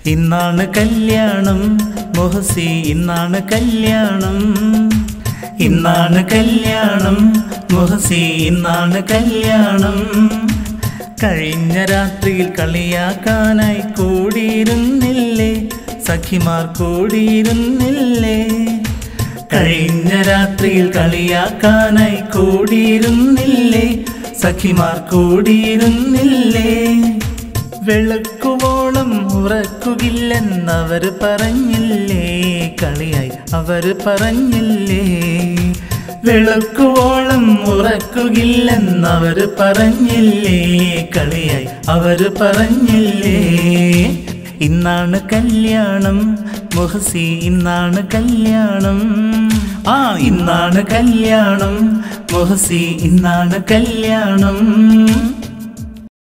ഇന്നാണ് കല്യാണം മുഹസി ഇന്നാണ് കല്യാണം ഇന്നാണ് കല്യാണം മുഹസി ഇന്നാണ് കല്യാണം കഴിഞ്ഞ രാത്രിയിൽ കളിയാക്കാനായി കൂടിയിരുന്നില്ലേ സഖിമാർ കൂടിയിരുന്നില്ലേ കഴിഞ്ഞ രാത്രിയിൽ കളിയാക്കാനായി കൂടിയിരുന്നില്ലേ സഖിമാർ കൂടിയിരുന്നില്ലേ വെളുക്കുവോളം ഉറക്കുകില്ലെന്നവര് പറഞ്ഞില്ലേ കളിയായി അവര് പറഞ്ഞില്ലേ വെളുക്കുവോളം ഉറക്കുകില്ലെന്നവര് പറഞ്ഞില്ലേ കളിയായി അവര് പറഞ്ഞില്ലേ ഇന്നാണ് കല്യാണം മുഹസി ഇന്നാണ് കല്യാണം ആ ഇന്നാണ് കല്യാണം മുഹസി ഇന്നാണ് കല്യാണം